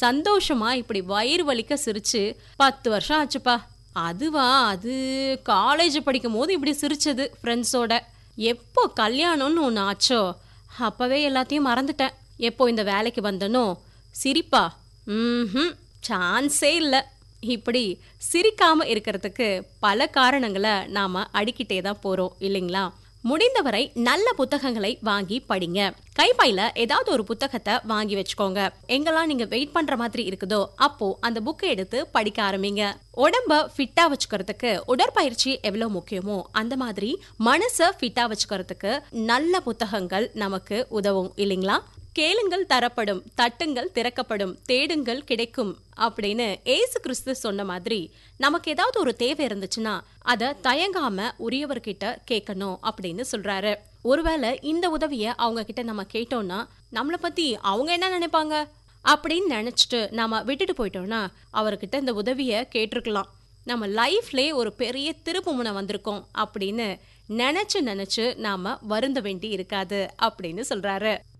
சந்தோஷமா இப்படி வயிறு வலிக்க சிரிச்சு பத்து வருஷம் ஆச்சுப்பா அதுவா அது காலேஜ் படிக்கும் போது இப்படி சிரிச்சது ஃப்ரெண்ட்ஸோட எப்போ கல்யாணம்னு ஒன்று ஆச்சோ அப்பவே எல்லாத்தையும் மறந்துட்டேன் எப்போ இந்த வேலைக்கு வந்தனோ சிரிப்பா ம் சான்ஸே இல்லை இப்படி சிரிக்காம இருக்கிறதுக்கு பல காரணங்களை நாம அடிக்கிட்டே தான் போறோம் இல்லைங்களா முடிந்தவரை நல்ல புத்தகங்களை வாங்கி படிங்க கைப்பையில ஏதாவது ஒரு புத்தகத்தை வாங்கி வச்சுக்கோங்க எங்கெல்லாம் நீங்க வெயிட் பண்ற மாதிரி இருக்குதோ அப்போ அந்த புக்கை எடுத்து படிக்க ஆரம்பிங்க உடம்ப ஃபிட்டா வச்சுக்கிறதுக்கு உடற்பயிற்சி எவ்வளவு முக்கியமோ அந்த மாதிரி மனசை ஃபிட்டா வச்சுக்கிறதுக்கு நல்ல புத்தகங்கள் நமக்கு உதவும் இல்லைங்களா கேளுங்கள் தரப்படும் தட்டுங்கள் திறக்கப்படும் தேடுங்கள் கிடைக்கும் அப்படின்னு ஏசு கிறிஸ்து சொன்ன மாதிரி நமக்கு ஏதாவது ஒரு தேவை இருந்துச்சுன்னா அதை தயங்காம உரியவர்கிட்ட கேட்கணும் அப்படின்னு சொல்றாரு ஒருவேளை இந்த உதவிய அவங்க கிட்ட நம்ம கேட்டோம்னா நம்மளை பத்தி அவங்க என்ன நினைப்பாங்க அப்படின்னு நினைச்சிட்டு நாம விட்டுட்டு போயிட்டோம்னா அவர்கிட்ட இந்த உதவிய கேட்டிருக்கலாம் நம்ம லைஃப்லே ஒரு பெரிய திருப்புமுனை வந்திருக்கோம் அப்படின்னு நினைச்சு நினைச்சு நாம வருந்த வேண்டி இருக்காது அப்படின்னு சொல்றாரு